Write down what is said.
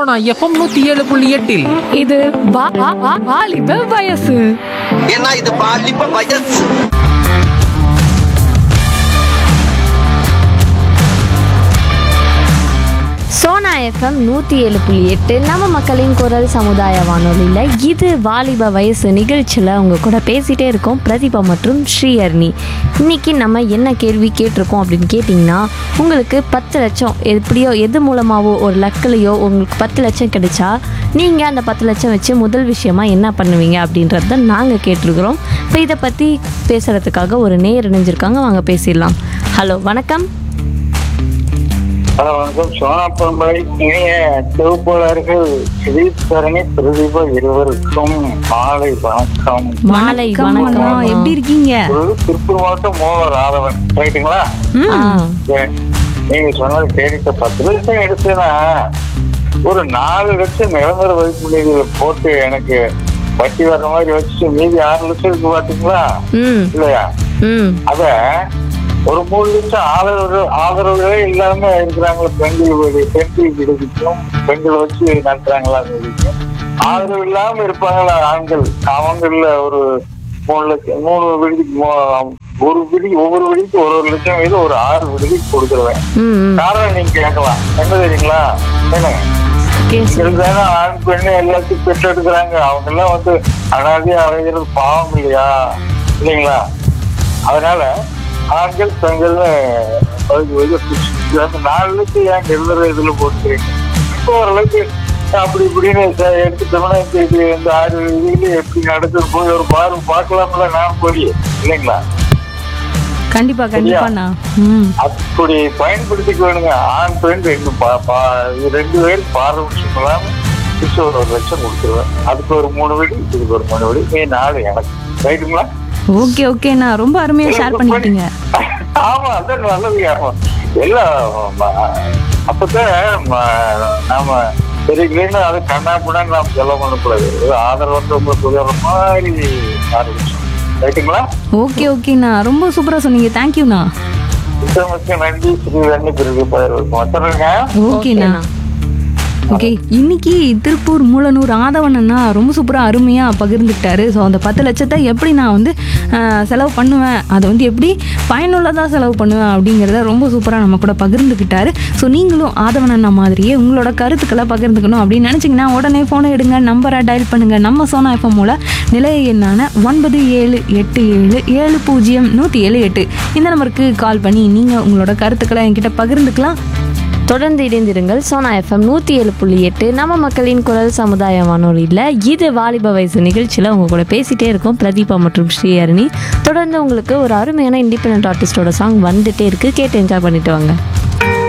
Sona FM நூத்தி ஏழு புள்ளி எட்டில் இது வா- வா- வா- வாலிப வயசு ஏன்னா இது பாலிப்ப வயசு சோனா எஃப்எம் நூற்றி ஏழு புள்ளி எட்டு நம்ம மக்களின் குரல் சமுதாய வானொலியில் இது வாலிப வயசு நிகழ்ச்சியில் உங்க கூட பேசிகிட்டே இருக்கோம் பிரதீபா மற்றும் ஸ்ரீஹர்னி இன்னைக்கு நம்ம என்ன கேள்வி கேட்டிருக்கோம் அப்படின்னு கேட்டிங்கன்னா உங்களுக்கு பத்து லட்சம் எப்படியோ எது மூலமாவோ ஒரு லக்கிலையோ உங்களுக்கு பத்து லட்சம் கிடைச்சா நீங்கள் அந்த பத்து லட்சம் வச்சு முதல் விஷயமா என்ன பண்ணுவீங்க அப்படின்றத நாங்கள் கேட்டிருக்கிறோம் இப்போ இதை பற்றி பேசுகிறதுக்காக ஒரு நேர் இணைஞ்சிருக்காங்க வாங்க பேசிடலாம் ஹலோ வணக்கம் ஹலோ வணக்கம் சோனா பரம்பரை இணைய தொகுப்பாளர்கள் ஸ்ரீதரணி பிரதீபா இருவருக்கும் மாலை வணக்கம் மாலை வணக்கம் வணக்கம் அண்ணா. எப்படி இருக்கீங்க ஒரு திருப்பூர் மாவட்டம் மோக ராதவன் ரைட்டுங்களா ஆ சரி. நீங்க சொன்னது கேட்டு பத்து லட்சம் எடுத்தேன்னா ஒரு நாலு லட்சம் நிரந்தர வைப்பு நிதியில போட்டு எனக்கு வட்டி வர்ற மாதிரி வச்சுட்டு மீதி ஆறு லட்சம் இருக்கு பாத்தீங்களா ம் இல்லையா ம் அத ஒரு மூணு லட்சம் ஆதரவு ஆதரவுகளே இல்லாம இருக்கிறாங்களா பெண்கள் வீடு பெண்கள் விடுதிக்கும் பெண்கள் வச்சு நடத்துறாங்களா அந்த வீடுக்கும் ஆதரவு இல்லாம இருப்பாங்களா ஆண்கள் அவங்கள ஒரு மூணு லட்சம் மூணு விடுதிக்கு மூ- ஒரு விடுதி ஒவ்வொரு விடுதிக்கு ஒரு ஒரு லட்சம் வீதம் ஒரு ஆறு விடுதிக்கு கொடுத்துருவேன் ம் ம். காரணம் நீங்க கேட்கலாம் என்ன தெரியுங்களா என்ன Okay, sir. இருந்தாலும் ஆண் பெண்ணு எல்லாத்தையும் பெற்றெடுக்கிறாங்க அவங்க எல்லாம் வந்து அனாதையா அலைகிறது பாவம் இல்லையா இல்லைங்களா அதனால ஆண்கள் பெண்கள்னு பகுதி பகுதி பிரிச்சு அந்த நாலு லட்சம் ஏன் எழுதுற இதுல போட்டுக்கிறீங்க இப்போ ஓரளவுக்கு அப்படி இப்படின்னு ச- எடுத்துட்டோம்னா இந்த இது இந்த ஆறு இதுல எப்படி நடக்குது போய் ஒரு பார்வை பார்க்கலாம்ல நான் போய் இல்லைங்களா கண்டிப்பா கண்டிப்பாண்ணா ம் அப்படி பயன்படுத்திக்க வேணுங்க ஆண் பெண் ரெண்டு பா- பா- இது ரெண்டு பேரும் பாரபட்சம் பிடிச்ச ஒரு ஒரு லட்சம் கொடுத்துருவேன் அதுக்கு ஒரு மூணு வீடு இதுக்கு ஒரு மூணு வீடு நீ நாலு எனக்கு ரைட்டுங்களா ஓகே ஓகேண்ணா ரொம்ப அருமையா ஷேர் பண்ணிக்கிட்டீங்க ஆமா அதான் நல்லது ஆமா எல்லாம் ம- அப்பதான் ம- நாம தெரியுங்களேன்னு அது கண்ணா பின்னான்னு நாம் செலவு பண்ணக்கூடாது ஏதோ ஆதரவற்றவங்களுக்கு உதவுற மாதிரி ஆரம்பிச்சோம் ரைட்டுங்களா ஓகே ஓகேண்ணா ரொம்ப சூப்பரா சொன்னீங்க தேங்க்யூண்ணா மிக்க நன்றி ஸ்ரீ ரெண்டு பிரிவு பயிர் வச்சுருங்க ஓகேண்ணா ஓகே இன்னைக்கு திருப்பூர் மூலனூர் ஆதவன் அண்ணா ரொம்ப சூப்பராக அருமையாக பகிர்ந்துக்கிட்டாரு ஸோ அந்த பத்து லட்சத்தை எப்படி நான் வந்து ஆஹ், செலவு பண்ணுவேன் அதை வந்து எப்படி பயனுள்ளதாக செலவு பண்ணுவேன் அப்படிங்கிறத ரொம்ப சூப்பராக நம்ம கூட பகிர்ந்துக்கிட்டாரு ஸோ நீங்களும் ஆதவன் அண்ணா மாதிரியே உங்களோட கருத்துக்களை பகிர்ந்துக்கணும் அப்படின்னு நினச்சிங்கன்னா உடனே ஃபோனை எடுங்க நம்பரை டயல் பண்ணுங்கள் நம்ம சோனா எஃப்எம் மூலம் நிலைய எண்ணான ஒன்பது ஏழு எட்டு ஏழு ஏழு பூஜ்ஜியம் நூற்றி ஏழு எட்டு இந்த நம்பருக்கு கால் பண்ணி நீங்கள் உங்களோட கருத்துக்களை என்கிட்ட பகிர்ந்துக்கலாம் தொடர்ந்து இணைந்திருங்கள் சோனா எஃப்எம் நூற்றி ஏழு புள்ளி எட்டு நம்ம மக்களின் குரல் சமுதாய வானொலியில் இது வாலிப வயசு நிகழ்ச்சியில் உங்க கூட பேசிட்டே இருக்கோம் பிரதீபா மற்றும் ஸ்ரீஹரணி தொடர்ந்து உங்களுக்கு ஒரு அருமையான இண்டிபெண்ட் ஆர்டிஸ்டோட சாங் வந்துட்டே இருக்கு கேட்டு என்ஜாய் பண்ணிட்டு வாங்க